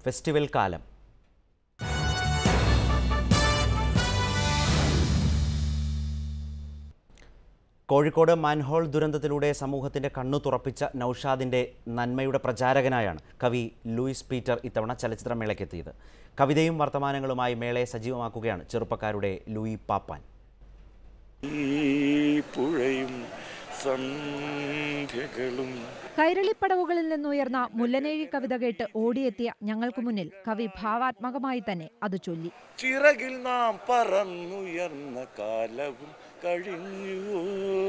festival കാലം Kozhikode manhole ദുരന്തത്തിലൂടെ സമൂഹത്തിന്റെ കണ്ണു തുറപ്പിച്ച നൌഷാദിന്റെ നന്മയുടെ പ്രചാരകനായാണ് കവി ലൂയിസ് പീറ്റർ ഇത്തവണ ചലച്ചിത്രമേളയ്ക്കെത്തിയത് കവിതയും വർത്തമാനങ്ങളുമായി മേളയെ സജീവമാക്കുകയാണ് ചെറുപ്പക്കാരുടെ ലൂയി പാപ്പാൻ ഈ പുഴയും സന്ധ്യകളും കൈരളിപ്പടവുകളിൽ നിന്നുയർന്ന മുല്ലനേഴി കവിത കേട്ട് ഓടിയെത്തിയ ഞങ്ങൾക്ക് മുന്നിൽ കവി ഭാവാത്മകമായി തന്നെ അത് ചൊല്ലി ചിറകിൽ നാം പറന്നുയർന്ന കാലവും കഴിഞ്ഞു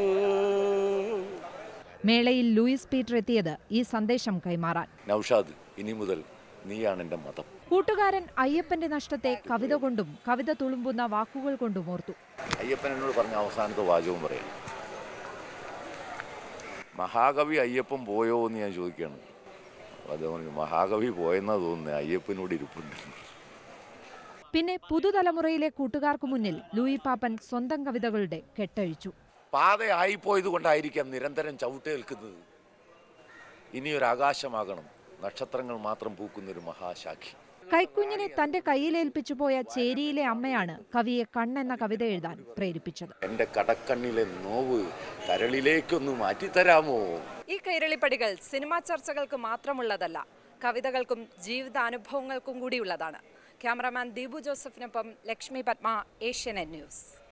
മേളയിൽ ലൂയിസ് പീറ്റർ എത്തിയത് ഈ സന്ദേശം കൈമാറാൻ നൗഷാദ് ഇനി മുതൽ നീയാണ് എൻ്റെ മതം കൂട്ടുകാരൻ അയ്യപ്പന്റെ നഷ്ടത്തെ കവിത കൊണ്ടും കവിത തുളുമ്പുന്ന വാക്കുകൾ കൊണ്ടും ഓർത്തു അയ്യപ്പൻ എന്നോട് പറഞ്ഞ അവസാനത്തെ വാചകവും പറയാം മഹാകവി അയ്യപ്പൻ പോയോ എന്ന് ഞാൻ ചോദിക്കുകയാണ് അപ്പോൾ അദ്ദേഹം പറഞ്ഞു മഹാകവി പോയെന്നാ തോന്നുന്നത് അയ്യപ്പനോട് ഇരിപ്പുണ്ട് പിന്നെ പുതുതലമുറയിലെ കൂട്ടുകാർക്കു മുന്നിൽ ലൂയി പാപ്പൻ സ്വന്തം കവിതകളുടെ കെട്ടഴിച്ചു പാതയായിപ്പോയത് കൊണ്ടായിരിക്കാം നിരന്തരം ചവിട്ടേൽക്കുന്നത് ഇനിയൊരു ആകാശമാകണം നക്ഷത്രങ്ങൾ മാത്രം പൂക്കുന്നൊരു മഹാശാഖി കൈക്കുഞ്ഞിനെ തന്റെ കയ്യിലേൽപ്പിച്ചു പോയ ചേരിയിലെ അമ്മയാണ് കവിയെ കണ്ണെന്ന കവിത എഴുതാൻ പ്രേരിപ്പിച്ചത് എൻ്റെ കടക്കണ്ണിലെ നോവ് കരളിലേക്കൊന്ന് മാറ്റിത്തരാമോ ഈ കൈരളിപ്പടികൾ സിനിമാ ചർച്ചകൾക്ക് മാത്രമുള്ളതല്ല കവിതകൾക്കും ജീവിതാനുഭവങ്ങൾക്കും കൂടിയുള്ളതാണ് ക്യാമറാമാൻ ദീപു ജോസഫിനൊപ്പം ലക്ഷ്മി പത്മ ഏഷ്യനെറ്റ് ന്യൂസ്